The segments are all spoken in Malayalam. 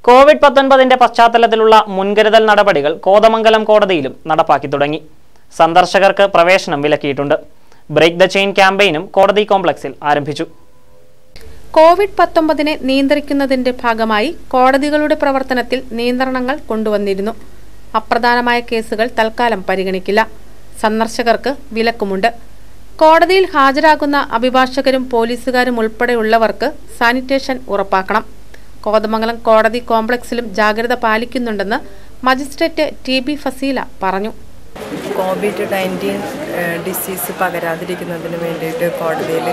കോവിഡ് പത്തൊൻപതിന്റെ പശ്ചാത്തലത്തിലുള്ള മുൻകരുതൽ നടപടികൾ കോതമംഗലം കോടതിയിലും നടപ്പാക്കി തുടങ്ങി സന്ദർശകർക്ക് പ്രവേശനം വിലക്കിയിട്ടുണ്ട് ബ്രേക്ക് ദ ചെയിൻ ക്യാമ്പയിനും കോടതി കോംപ്ലക്സിൽ ആരംഭിച്ചു കോവിഡ് പത്തൊമ്പതിനെ നിയന്ത്രിക്കുന്നതിന്റെ ഭാഗമായി കോടതികളുടെ പ്രവർത്തനത്തിൽ നിയന്ത്രണങ്ങൾ കൊണ്ടുവന്നിരുന്നു അപ്രധാനമായ കേസുകൾ തൽക്കാലം പരിഗണിക്കില്ല സന്ദർശകർക്ക് വിലക്കുമുണ്ട് കോടതിയിൽ ഹാജരാകുന്ന അഭിഭാഷകരും പോലീസുകാരും ഉൾപ്പെടെയുള്ളവർക്ക് സാനിറ്റേഷൻ ഉറപ്പാക്കണം കോതമംഗലം കോടതി കോംപ്ലക്സിലും ജാഗ്രത പാലിക്കുന്നുണ്ടെന്ന് മജിസ്ട്രേറ്റ് ടി ബി ഫസീല പറഞ്ഞു കോവിഡ് നയൻറ്റീൻ ഡിസീസ് പകരാതിരിക്കുന്നതിന് വേണ്ടിയിട്ട് കോടതിയിൽ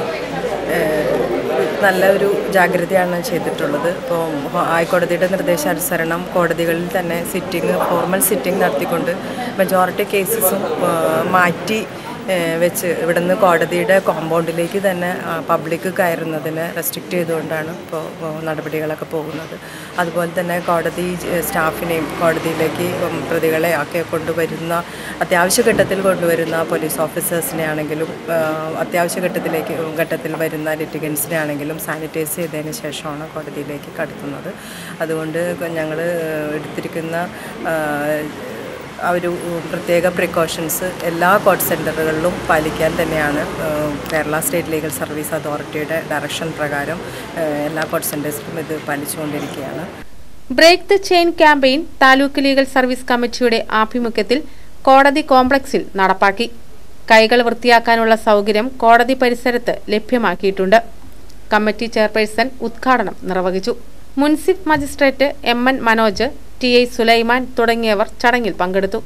നല്ല ഒരു ജാഗ്രതയാണ് ചെയ്തിട്ടുള്ളത് ഇപ്പോൾ ഹൈക്കോടതിയുടെ നിർദ്ദേശാനുസരണം കോടതികളിൽ തന്നെ സിറ്റിംഗ് ഫോർമൽ സിറ്റിംഗ് നടത്തിക്കൊണ്ട് മെജോറിറ്റി കേസസും മാറ്റി ഏഹ് വെച്ച് ഇവിടുന്ന് കോടതിയുടെ കോമ്പൗണ്ടിലേക്ക് തന്നെ പബ്ലിക് കയറുന്നതിന് റെസ്ട്രിക്റ്റ് ചെയ്തുകൊണ്ടാണ് ഇപ്പോൾ നടപടികളൊക്കെ പോകുന്നത് അതുപോലെ തന്നെ കോടതി ജ- സ്റ്റാഫിനെയും കോടതിയിലേക്ക് ഉം പ്രതികളെ ഒക്കെ കൊണ്ടുവരുന്ന അത്യാവശ്യ ഘട്ടത്തിൽ കൊണ്ടുവരുന്ന പോലീസ് ഓഫീസേഴ്സിനെ ആണെങ്കിലും ആഹ് അത്യാവശ്യ ഘട്ടത്തിലേക്ക് ഘട്ടത്തിൽ വരുന്ന ലിറ്റിഗൻസിനെ ആണെങ്കിലും സാനിറ്റൈസ് ചെയ്തതിന് ശേഷമാണ് കോടതിയിലേക്ക് കടത്തുന്നത് അതുകൊണ്ട് ഞങ്ങൾ എടുത്തിരിക്കുന്ന ആഹ് ആ ഒരു പ്രത്യേക പ്രിക്കോഷൻസ് എല്ലാ കോർട്ട് സെൻറ്ററുകളിലും പാലിക്കാൻ തന്നെയാണ് ഏഹ്, കേരള സ്റ്റേറ്റ് ലീഗൽ സർവീസ് അതോറിറ്റിയുടെ ഡയറക്ഷൻ പ്രകാരം ഏഹ്, എല്ലാ കോർട്ട് സെൻറ്റേഴ്സിലും ഇത് പാലിച്ചുകൊണ്ടിരിക്കുകയാണ് break the chain campaign taluk legal service കമ്മിറ്റിയുടെ ആഭിമുഖ്യത്തിൽ കോടതി കോംപ്ലക്സിൽ നടപ്പാക്കി കൈകൾ വൃത്തിയാക്കാനുള്ള സൗകര്യം കോടതി പരിസരത്ത് ലഭ്യമാക്കിയിട്ടുണ്ട് കമ്മിറ്റി ചെയർപേഴ്സൺ ഉദ്ഘാടനം നിർവഹിച്ചു മുൻസിഫ് magistrate M N Manoj T I Sulaiman തുടങ്ങിയവർ ചടങ്ങിൽ പങ്കെടുത്തു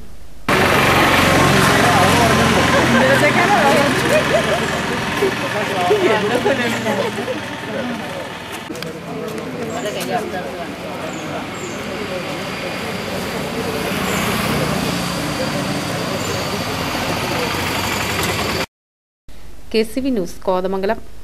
K C V news Kothamangalam